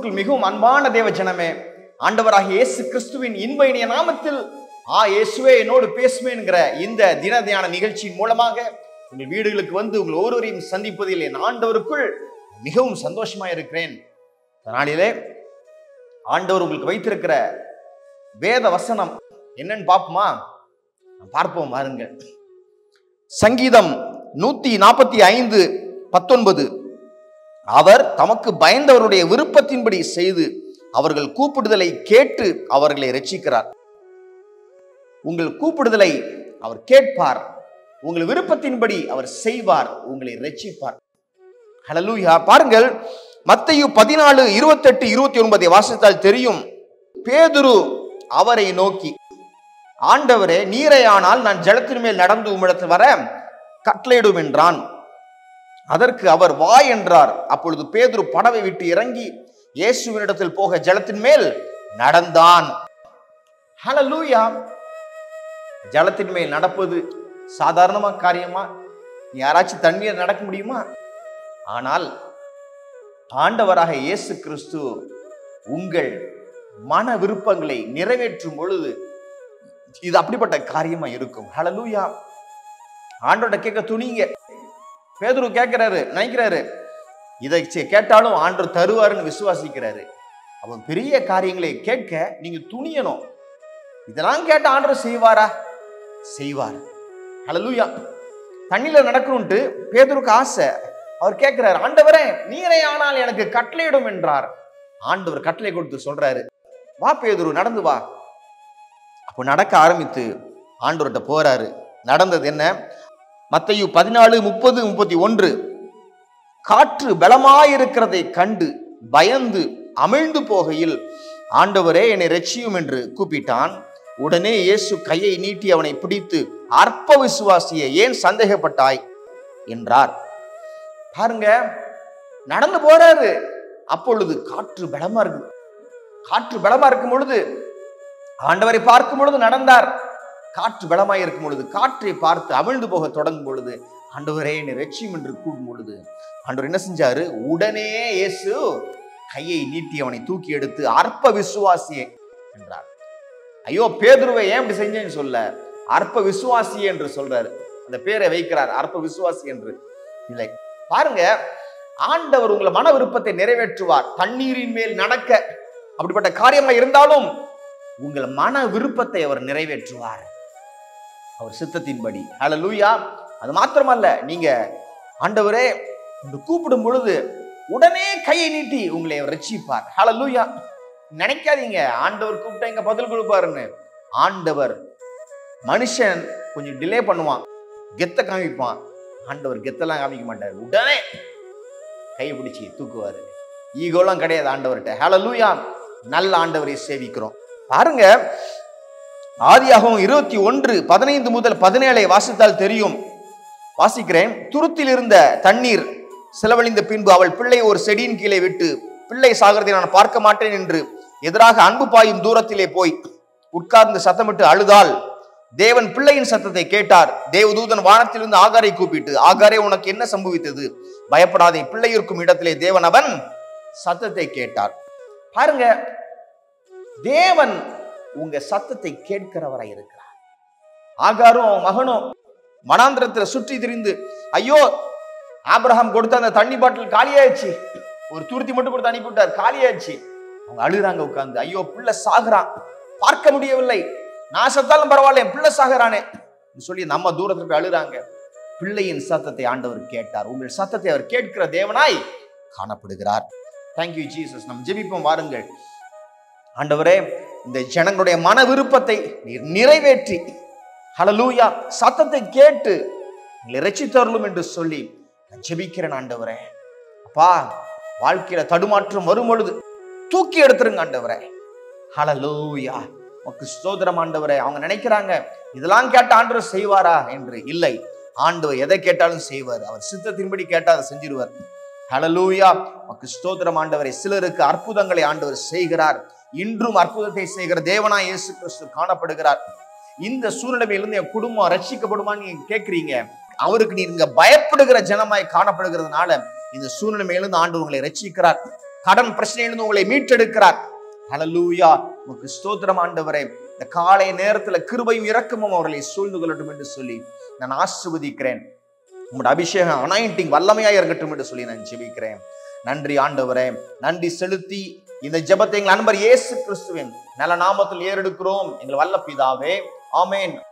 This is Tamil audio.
கிறிஸ்துவுக்குள் மிகவும் அன்பான தேவ ஜனமே ஆண்டவராகிய இயேசு கிறிஸ்துவின் இன்ப இனிய நாமத்தில் ஆ இயேசுவே என்னோடு பேசுவேன்கிற இந்த தின தியான நிகழ்ச்சியின் மூலமாக உங்கள் வீடுகளுக்கு வந்து உங்கள் ஒவ்வொருவரையும் சந்திப்பதில் என் ஆண்டவருக்குள் மிகவும் சந்தோஷமா இருக்கிறேன் இந்த நாளிலே ஆண்டவர் உங்களுக்கு வைத்திருக்கிற வேத வசனம் என்னன்னு பார்ப்போமா பார்ப்போம் பாருங்க சங்கீதம் நூத்தி நாற்பத்தி ஐந்து பத்தொன்பது அவர் தமக்கு பயந்தவருடைய விருப்பத்தின்படி செய்து அவர்கள் கூப்பிடுதலை கேட்டு அவர்களை ரட்சிக்கிறார் உங்கள் கூப்பிடுதலை அவர் கேட்பார் உங்கள் விருப்பத்தின்படி அவர் செய்வார் உங்களை ரட்சிப்பார் ஹalleluya பாருங்கள் மத்தேயு பதினாலு இருபத்தெட்டு இருபத்தி ஒன்பதை வாசித்தால் தெரியும் பேதுரு அவரை நோக்கி ஆண்டவரே நீரை ஆனால் நான் ஜலத்தின் மேல் நடந்து உம்மிடத்தில் வர கட்டளையிடும் என்றான் அதற்கு அவர் வா என்றார் அப்பொழுது பேதுரு படவை விட்டு இறங்கி இயேசுவினிடத்தில் போக ஜலத்தின் மேல் நடந்தான் ஹalleluya ஜலத்தின் மேல் நடப்பது சாதாரணமா காரியமா யாராச்சும் தண்ணீர் நடக்க முடியுமா ஆனால் ஆண்டவராக இயேசு கிறிஸ்து உங்கள் மன விருப்பங்களை நிறைவேற்றும் பொழுது இது அப்படிப்பட்ட காரியமா இருக்கும் ஹalleluya ஆண்டோட கேட்க துணிங்க பேதுரு கேட்கிறாரு நினைக்கிறாரு இதை செ- கேட்டாலும் ஆண்டவர் தருவாருன்னு விசுவாசிக்கிறாரு அவன் பெரிய காரியங்களை கேட்க நீங்க துணியணும் இதெல்லாம் கேட்ட ஆண்டவர் செய்வாரா செய்வார் ஹalleluya தண்ணியில நடக்கணும்ட்டு பேதுருக்கு ஆசை அவர் கேட்கிறாரு ஆண்டவரே நீரை ஆனால் எனக்கு கட்டளையிடும் என்றார் ஆண்டவர் கட்டளை கொடுத்து சொல்றாரு வா பேதுரு நடந்து வா அப்போ நடக்க ஆரம்பித்து ஆண்டவர்கிட்ட போறாரு நடந்தது என்ன மத்தையு பதினாலு முப்பது முப்பத்தி ஒன்று காற்று பலமாயிருக்கிறதை கண்டு பயந்து அமிழ்ந்து போகையில் ஆண்டவரே என்னை ரட்சியும் என்று கூப்பிட்டான் உடனே இயேசு கையை நீட்டி அவனை பிடித்து அற்ப விசுவாசியை ஏன் சந்தேகப்பட்டாய் என்றார் பாருங்க நடந்து போறாரு அப்பொழுது காற்று பலமா இருக்கு காற்று பலமா இருக்கும் பொழுது ஆண்டவரை பார்க்கும் பொழுது நடந்தார் காற்று பலமாய் இருக்கும் பொழுது காற்றை பார்த்து அமிழ்ந்து போக தொடங்கும் பொழுது ஆண்டவரே என்னை ரட்சியும் என்று கூடும் பொழுது ஆண்டவர் என்ன செஞ்சாரு உடனே இயேசு கையை நீட்டி அவனை தூக்கி எடுத்து அற்ப விசுவாசியே என்றார் ஐயோ பேதுருவை ஏன் இப்படி செஞ்சேன்னு சொல்ல அற்ப விசுவாசி என்று சொல்றாரு அந்த பேரை வைக்கிறார் அற்ப விசுவாசி என்று இல்லை பாருங்க ஆண்டவர் உங்களை மன விருப்பத்தை நிறைவேற்றுவார் தண்ணீரின் மேல் நடக்க அப்படிப்பட்ட காரியமா இருந்தாலும் உங்கள் மன விருப்பத்தை அவர் நிறைவேற்றுவார் அவர் சித்தத்தின்படி ஹalleluya அது மாத்திரமல்ல நீங்க ஆண்டவரே என்று கூப்பிடும் பொழுது உடனே கையை நீட்டி உங்களை அவர் ரட்சிப்பார் ஹalleluya நினைக்காதீங்க ஆண்டவர் கூப்பிட்டா இங்க பதில் கொடுப்பாருன்னு ஆண்டவர் மனுஷன் கொஞ்சம் டிலே பண்ணுவான் கெத்த காமிப்பான் ஆண்டவர் கெத்தெல்லாம் காமிக்க மாட்டார் உடனே கையை பிடிச்சி தூக்குவாரு ஈகோலாம் கிடையாது ஆண்டவர்கிட்ட ஹalleluya நல்ல ஆண்டவரை சேவிக்கிறோம் பாருங்க ஆதியாகவும் இருபத்தி ஒன்று பதினைந்து முதல் பதினேழை வாசித்தால் தெரியும் வாசிக்கிறேன் துருத்தில் இருந்த தண்ணீர் செலவழிந்த பின்பு அவள் பிள்ளை ஒரு செடியின் கீழே விட்டு பிள்ளை சாகிறதை நான் பார்க்க மாட்டேன் என்று எதிராக அன்பு பாயும் தூரத்திலே போய் உட்கார்ந்து சத்தமிட்டு அழுதாள் தேவன் பிள்ளையின் சத்தத்தை கேட்டார் தேவதூதன் வானத்திலிருந்து ஆகாரை கூப்பிட்டு ஆகாரே உனக்கு என்ன சம்பவித்தது பயப்படாதே பிள்ளை இருக்கும் இடத்திலே தேவன் அவன் சத்தத்தை கேட்டார் பாருங்க தேவன் உங்க சத்தத்தை கேட்கிறவராய் இருக்கிறார் ஆகாரும் அவன் மகனும் மனாந்திரத்துல சுற்றி திரிந்து ஐயோ ஆபிரகாம் கொடுத்த அந்த தண்ணி பாட்டில் காலியாயிடுச்சு ஒரு துருத்தி மட்டும் கொடுத்து அனுப்பிவிட்டார் காலியாயிடுச்சு அவங்க அழுறாங்க உட்கார்ந்து ஐயோ பிள்ளை சாகுறான் பார்க்க முடியவில்லை நான் சத்தாலும் பரவாயில்ல என் பிள்ளை சாகுறானே சொல்லி நம்ம தூரத்துல போய் அழுறாங்க பிள்ளையின் சத்தத்தை ஆண்டவர் கேட்டார் உங்கள் சத்தத்தை அவர் கேட்கிற தேவனாய் காணப்படுகிறார் தேங்க்யூ ஜீசஸ் நம் ஜெபிப்போம் வாருங்கள் ஆண்டவரே இந்த ஜனங்களுடைய மன விருப்பத்தை நீர் நிறைவேற்றி ஹalleluya சத்தத்தை கேட்டு எங்களை ரட்சித்தருளும் என்று சொல்லி நான் ஜெபிக்கிறேன் ஆண்டவரே அப்பா வாழ்க்கையில தடுமாற்றம் வரும் பொழுது தூக்கி எடுத்துருங்க ஆண்டவரே ஹalleluya உமக்கு ஸ்தோத்திரம் ஆண்டவரே அவங்க நினைக்கிறாங்க இதெல்லாம் கேட்ட ஆண்டவர் செய்வாரா என்று இல்லை ஆண்டவர் எதை கேட்டாலும் செய்வார் அவர் சித்தத்தின்படி கேட்டால் அதை செஞ்சிருவார் ஹalleluya உமக்கு ஸ்தோத்திரம் ஆண்டவரே சிலருக்கு அற்புதங்களை ஆண்டவர் செய்கிறார் இன்றும் அற்புதத்தை செய்கிற தேவனாய் இயேசு கிறிஸ்து காணப்படுகிறார் இந்த சூழ்நிலையிலிருந்து என் குடும்பம் ரட்சிக்கப்படுமான்னு நீங்க கேட்கிறீங்க அவருக்கு நீங்க பயப்படுகிற ஜனமாய் காணப்படுகிறதுனால இந்த சூழ்நிலையிலிருந்து ஆண்டு உங்களை ரட்சிக்கிறார் கடன் பிரச்சனையிலிருந்து உங்களை மீட்டெடுக்கிறார் ஹalleluya உமக்கு ஸ்தோத்திரம் ஆண்டவரே இந்த காலை நேரத்துல கிருபையும் இரக்கமும் அவர்களை சூழ்ந்து கொள்ளட்டும் என்று சொல்லி நான் ஆசிர்வதிக்கிறேன் உங்களுடைய அபிஷேகம் அனாயிண்டிங் வல்லமையா இருக்கட்டும் என்று சொல்லி நான் ஜெபிக்கிறேன் நன்றி ஆண்டவரே நன்றி செலுத்தி இந்த ஜெபத்தை எங்கள் அன்பர் இயேசு கிறிஸ்துவின் நல்ல நாமத்தில் ஏறெடுக்கிறோம் எங்கள் வல்ல பிதாவே ஆமென்